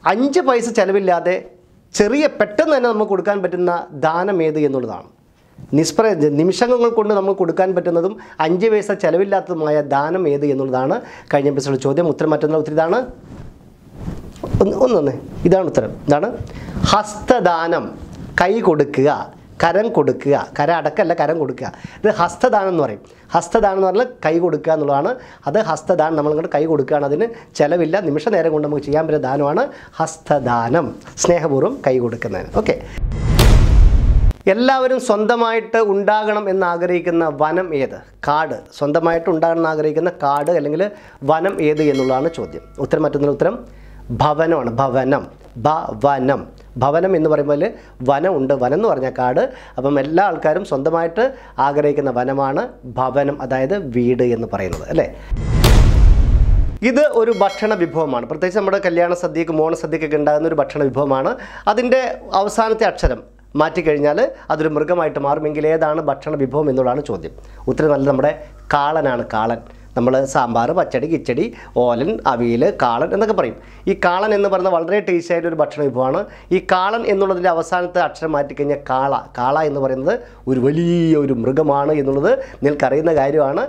അഞ്ച് പൈസ ചിലവില്ലാതെ ചെറിയ പെട്ടെന്ന് തന്നെ നമുക്ക് കൊടുക്കാൻ പറ്റുന്ന ദാനം ഏത് എന്നുള്ളതാണ് നിസ്പ്ര നിമിഷങ്ങൾ കൊണ്ട് നമ്മൾ കൊടുക്കാൻ പറ്റുന്നതും അഞ്ച് പൈസ ചിലവില്ലാത്തതുമായ ദാനം ഏത് എന്നുള്ളതാണ് കഴിഞ്ഞ എപ്പിസോഡ് ചോദ്യം ഉത്തരം മറ്റൊന്നുള്ള ഉത്തരം ഇതാണ് ഒന്ന് ഒന്നൊന്ന് ഇതാണ് ഉത്തരം ഇതാണ് ഹസ്തദാനം കൈ കൊടുക്കുക കരം കൊടുക്കുക കര അടക്കല്ല കരം കൊടുക്കുക ഇത് ഹസ്തദാനം എന്ന് പറയും ഹസ്തദാനം എന്ന് പറഞ്ഞാൽ കൈ കൊടുക്കുക എന്നുള്ളതാണ് അത് ഹസ്തദാനം നമ്മളിങ്ങോട്ട് കൈ കൊടുക്കുകയാണ് അതിന് ചിലവില്ല നിമിഷ നേരം കൊണ്ട് നമുക്ക് ചെയ്യാൻ പറ്റുന്ന ദാനമാണ് ഹസ്തദാനം സ്നേഹപൂർവ്വം കൈ കൊടുക്കുന്നതിന് ഓക്കെ എല്ലാവരും സ്വന്തമായിട്ട് ഉണ്ടാകണം എന്ന് ആഗ്രഹിക്കുന്ന വനം ഏത് കാട് സ്വന്തമായിട്ട് ഉണ്ടാകണം എന്ന് ആഗ്രഹിക്കുന്ന കാട് അല്ലെങ്കിൽ വനം ഏത് എന്നുള്ളതാണ് ചോദ്യം ഉത്തരം മറ്റൊന്നുള്ള ഉത്തരം ഭവനമാണ് ഭവനം ഭവനം ഭവനം എന്ന് പറയുമ്പോൾ വനമുണ്ട് വനം എന്ന് പറഞ്ഞാൽ കാട് അപ്പം എല്ലാ ആൾക്കാരും സ്വന്തമായിട്ട് ആഗ്രഹിക്കുന്ന വനമാണ് ഭവനം അതായത് വീട് എന്ന് പറയുന്നത് അല്ലേ ഇത് ഒരു ഭക്ഷണ വിഭവമാണ് പ്രത്യേകിച്ച് നമ്മുടെ കല്യാണ സദ്യക്ക് മോണ സദ്യക്കൊക്കെ ഉണ്ടാകുന്ന ഒരു ഭക്ഷണ വിഭവമാണ് അതിൻ്റെ അവസാനത്തെ അക്ഷരം മാറ്റിക്കഴിഞ്ഞാൽ അതൊരു മൃഗമായിട്ട് മാറുമെങ്കിൽ ഏതാണ് ഭക്ഷണ വിഭവം എന്നുള്ളതാണ് ചോദ്യം ഉത്തരം നല്ല നമ്മുടെ കാളനാണ് കാളൻ നമ്മൾ സാമ്പാർ പച്ചടി കിച്ചടി ഓലൻ അവിയൽ കാളൻ എന്നൊക്കെ പറയും ഈ കാളൻ എന്ന് പറയുന്ന വളരെ ടേസ്റ്റി ആയിട്ട് ഒരു ഭക്ഷണ വിഭവമാണ് ഈ കാളൻ എന്നുള്ളതിൻ്റെ അവസാനത്തെ അക്ഷരം മാറ്റിക്കഴിഞ്ഞാൽ കാള കാള എന്ന് പറയുന്നത് ഒരു വലിയ ഒരു മൃഗമാണ് എന്നുള്ളത് നിങ്ങൾക്കറിയുന്ന കാര്യമാണ്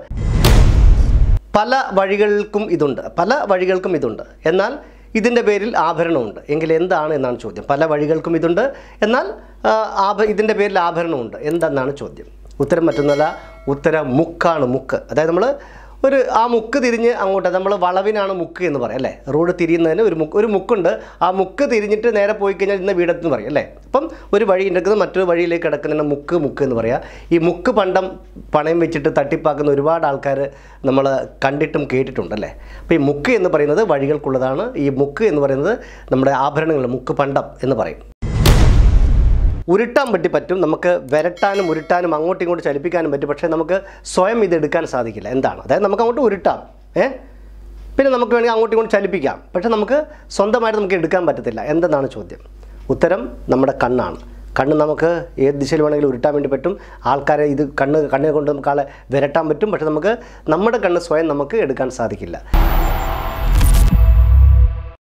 പല വഴികൾക്കും ഇതുണ്ട് പല വഴികൾക്കും ഇതുണ്ട് എന്നാൽ ഇതിൻ്റെ പേരിൽ ആഭരണമുണ്ട് എങ്കിൽ എന്താണ് എന്നാണ് ചോദ്യം പല വഴികൾക്കും ഇതുണ്ട് എന്നാൽ ആ, ആഭ ഇതിൻ്റെ പേരിൽ ആഭരണമുണ്ട് എന്തെന്നാണ് ചോദ്യം ഉത്തരം മറ്റൊന്നല്ല ഉത്തരം മുക്കാണ് മുക്ക് അതായത് നമ്മൾ ഒരു ആ മുക്ക് തിരിഞ്ഞ് അങ്ങോട്ട് നമ്മൾ വളവിനാണ് മുക്ക് എന്ന് പറയും അല്ലേ റോഡ് തിരിയുന്നതിന് ഒരു മുക്ക് ഒരു മുക്കുണ്ട് ആ മുക്ക് തിരിഞ്ഞിട്ട് നേരെ പോയി കഴിഞ്ഞാൽ ഇന്ന് വീടെന്ന് പറയും അല്ലേ അപ്പം ഒരു വഴി ഉണ്ടെക്കുന്നത് മറ്റൊരു വഴിയിലേക്ക് കിടക്കുന്നതിന് മുക്ക് മുക്ക് എന്ന് പറയാം ഈ മുക്ക് പണ്ടം പണയം വെച്ചിട്ട് തട്ടിപ്പാക്കുന്ന ഒരുപാട് ആൾക്കാർ നമ്മൾ കണ്ടിട്ടും കേട്ടിട്ടുണ്ട് അല്ലേ അപ്പോൾ ഈ മുക്ക് എന്ന് പറയുന്നത് വഴികൾക്കുള്ളതാണ് ഈ മുക്ക് എന്ന് പറയുന്നത് നമ്മുടെ ആഭരണങ്ങൾ മുക്ക് പണ്ടം എന്ന് പറയും ഉരുട്ടാൻ പറ്റി പറ്റും നമുക്ക് വരട്ടാനും ഉരുട്ടാനും അങ്ങോട്ടും ഇങ്ങോട്ടും ചലിപ്പിക്കാനും പറ്റും പക്ഷേ നമുക്ക് സ്വയം ഇത് എടുക്കാൻ സാധിക്കില്ല എന്താണ് അതായത് നമുക്ക് അങ്ങോട്ട് ഉരുട്ടാം ഏ പിന്നെ നമുക്ക് വേണമെങ്കിൽ അങ്ങോട്ടും ഇങ്ങോട്ടും ചലിപ്പിക്കാം പക്ഷേ നമുക്ക് സ്വന്തമായിട്ട് നമുക്ക് എടുക്കാൻ പറ്റത്തില്ല എന്തെന്നാണ് ചോദ്യം ഉത്തരം നമ്മുടെ കണ്ണാണ് കണ്ണ് നമുക്ക് ഏത് ദിശയിൽ വേണമെങ്കിലും ഉരുട്ടാൻ വേണ്ടി പറ്റും ആൾക്കാരെ ഇത് കണ്ണ് കണ്ണിനെ കൊണ്ട് നമുക്ക് ആളെ വിരട്ടാൻ പറ്റും പക്ഷേ നമുക്ക് നമ്മുടെ കണ്ണ് സ്വയം നമുക്ക് എടുക്കാൻ സാധിക്കില്ല